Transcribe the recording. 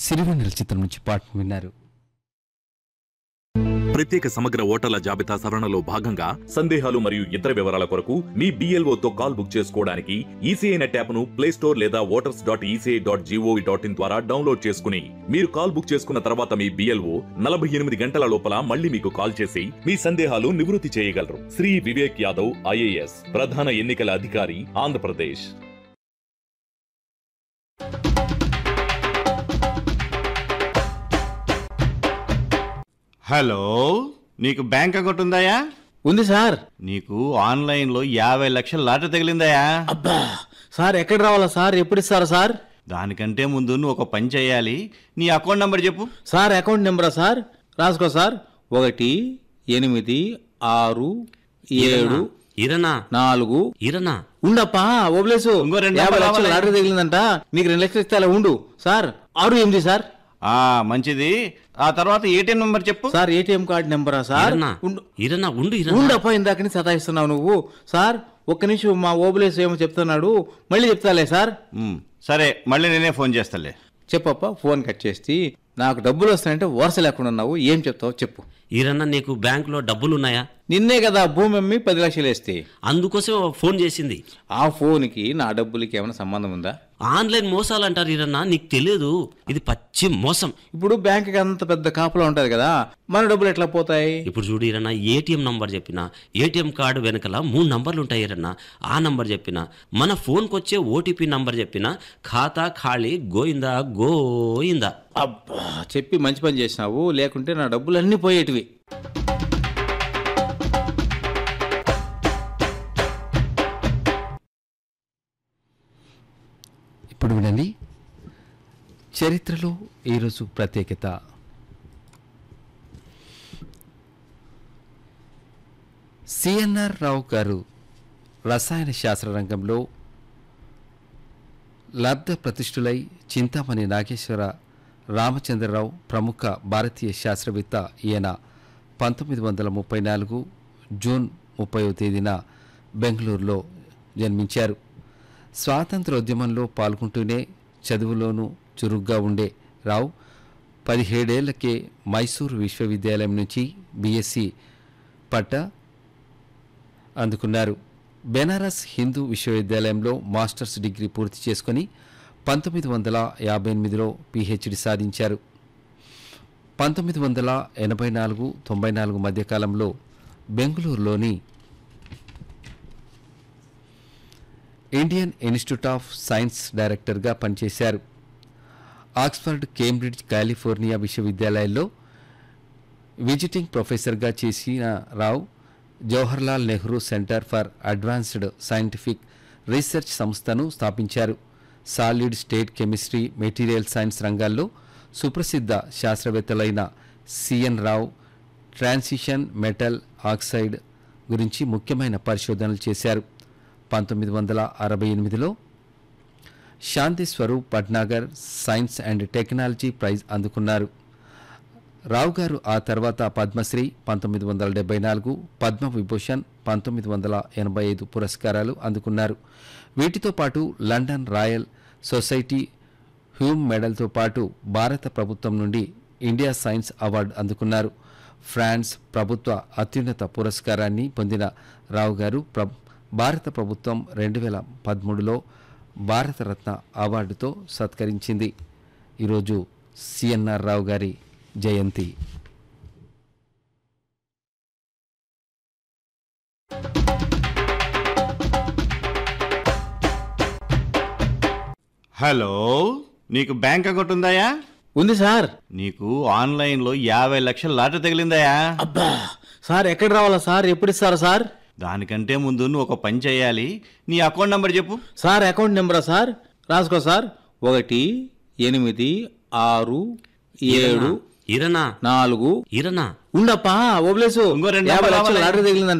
సిరివెన్నెల చిత్రం నుంచి పాట విన్నారు ప్రత్యేక సమగ్ర ఓటర్ల జాబితా సవరణలో భాగంగా సందేహాలు మరియు ఇతర వివరాల కొరకు మీ BLO తో కాల్ బుక్ చేసుకోవడానికి ఈసీఐ నెట్ యాప్ను ప్లే స్టోర్ లేదా voters dot ECI dot GOV dot in ద్వారా డౌన్లోడ్ చేసుకుని మీరు కాల్ బుక్ చేసుకున్న తర్వాత మీ బిఎల్ఓ నలభై ఎనిమిది గంటల లోపల మళ్ళీ మీకు కాల్ చేసి మీ సందేహాలు నివృత్తి చేయగలరు శ్రీ వివేక్ యాదవ్ ఐఏఎస్ ప్రధాన ఎన్నికల అధికారి ఆంధ్రప్రదేశ్ హలో నీకు బ్యాంక్ అకౌంట్ ఉందాయా ఉంది సార్ నీకు ఆన్లైన్లో యాభై లక్షల లాట తగిలిందాయా అబ్బా సార్ ఎక్కడ రావాలా సార్ ఎప్పుడు ఇస్తారా సార్ దానికంటే ముందు నువ్వు ఒక పని చేయాలి నీ అకౌంట్ నంబర్ చెప్పు సార్ అకౌంట్ నెంబరా సార్ రాసుకో సార్ ఒకటి ఎనిమిది ఆరు ఏడు ఇరనా నాలుగు ఇరనా ఉండప్పా ఓబ్లేసు ఇంకో రెండు యాభై నెంబర్లు లక్షలు రావాలి. లాటరీ తగిలిందంట నీకు రెండు లక్షలు ఇస్తే అలా ఉండు సార్ ఆరు ఎనిమిది సార్ ఆ మంచిది ఆ తర్వాత ఏటీఎం నంబర్ చెప్పు సార్ ఏటీఎం కార్డు నెంబరా సార్ ఇరనా ఉండు ఇరనా ఉండు ఇరనా ఉండప్పా ఇందాక నుంచి సతాయిస్తున్నావు నువ్వు సార్ ఒక్క నిమిషం మా ఓబులేసు ఏమో చెప్తున్నాడు మళ్ళీ చెప్తాలే సార్ ఉమ్, సరే మళ్ళీ నేనే ఫోన్ చేస్తాలే చెప్పప్ప ఫోన్ కట్ చేసి నాకు డబ్బులు వస్తాయంటే వరుస లేకుండా ఉన్నావు ఏం చెప్తావు చెప్పు ఇరన్నా నీకు బ్యాంకులో డబ్బులు ఉన్నాయా నిన్నే కదా భూమి అమ్మి పది లక్షలు వేస్తే అందుకోసం ఫోన్ చేసింది ఆ ఫోన్కి నా డబ్బులకి ఏమైనా సంబంధం ఉందా ఆన్లైన్ మోసాలు అంటారు ఇరన్నా నీకు తెలియదు ఇది పచ్చి మోసం ఇప్పుడు బ్యాంక్కి అంత పెద్ద కాపలా ఉంటుంది కదా మన డబ్బులు ఎట్లా పోతాయి ఇప్పుడు చూడు ఇరన్నా ఏటీఎం నంబర్ చెప్పిన ఏటీఎం కార్డు వెనకల మూడు నంబర్లు ఉంటాయి ఇరన్నా ఆ నంబర్ చెప్పిన మన ఫోన్కి వచ్చే ఓటీపీ నంబర్ చెప్పిన ఖాతా ఖాళీ గోయిందా గోయిందా అబ్బా చెప్పి మంచి పని చేసినావు లేకుంటే నా డబ్బులు అన్నీ పోయేటివి ఇప్పుడు వినండి చరిత్రలో ఈరోజు ప్రత్యేకత సిఎన్ఆర్ రావు గారు రసాయన శాస్త్ర రంగంలో లబ్ధ ప్రతిష్ఠులై చింతామణి నాగేశ్వర రామచంద్రరావు ప్రముఖ భారతీయ శాస్త్రవేత్త ఈయన పంతొమ్మిది వందల ముప్పై నాలుగు జూన్ ముప్పైవ తేదీన బెంగళూరులో జన్మించారు స్వాతంత్రోద్యమంలో పాల్గొంటూనే చదువులోనూ చురుగ్గా ఉండే రావు పదిహేడేళ్లకే మైసూరు విశ్వవిద్యాలయం నుంచి బీఎస్సీ పట్ట అందుకున్నారు బెనారస్ హిందూ విశ్వవిద్యాలయంలో మాస్టర్స్ డిగ్రీ పూర్తి చేసుకొని పంతొమ్మిది వందల యాభై ఎనిమిదిలో పిహెచ్డి సాధించారు పంతొమ్మిది వందల ఎనభై నాలుగు తొంభై నాలుగు మధ్యకాలంలో బెంగళూరులోని ఇండియన్ ఇన్స్టిట్యూట్ ఆఫ్ సైన్స్ డైరెక్టర్గా పనిచేశారు ఆక్స్ఫర్డ్ కేంబ్రిడ్జ్ కాలిఫోర్నియా విశ్వవిద్యాలయాల్లో విజిటింగ్ ప్రొఫెసర్గా చేసిన Rao Jawaharlal Nehru centre for advanced scientific research సంస్థను స్థాపించారు solid state chemistry material science రంగాల్లో సుప్రసిద్ధ శాస్త్రవేత్తలైన CN Rao transition metal oxide గురించి ముఖ్యమైన పరిశోధనలు చేశారు పంతొమ్మిది వందల అరవై ఎనిమిదిలో Shanti Swarup Bhatnagar science and technology prize అందుకున్నారు రావు గారు ఆ తర్వాత పద్మశ్రీ పంతొమ్మిది వందల డెబ్బై నాలుగు పద్మ విభూషణ్ పంతొమ్మిది వందల ఎనభై ఐదు పురస్కారాలు అందుకున్నారు వీటితో పాటు లండన్ రాయల్ సొసైటీ హ్యూమ్ మెడల్తో పాటు భారత ప్రభుత్వం నుండి ఇండియా సైన్స్ అవార్డు అందుకున్నారు ఫ్రాన్స్ ప్రభుత్వ అత్యున్నత పురస్కారాన్ని పొందిన రావు గారు ప్ర భారత ప్రభుత్వం రెండు వేల పదమూడులో భారతరత్న అవార్డుతో సత్కరించింది ఈరోజు సిఎన్ఆర్ రావు గారి జయంతి హలో నీకు బ్యాంక్ అకౌంట్ ఉందాయా ఉంది సార్ నీకు ఆన్లైన్లో యాభై లక్షల లాట తగిలిందాయా అబ్బా సార్ ఎక్కడ రావాలా సార్ ఎప్పుడు ఇస్తారా సార్ దానికంటే ముందు నువ్వు ఒక పని చేయాలి నీ అకౌంట్ నంబర్ చెప్పు సార్ అకౌంట్ నెంబరా సార్ రాసుకో సార్ ఒకటి ఎనిమిది ఆరు ఏడు ఇరనా నాలుగు ఇరనా ఉండప్పా ఓబ్లేసు ఇంకో రెండు యాభై నెంబర్లు లక్షలు రావాలి. లాటరీ తగిలిందంట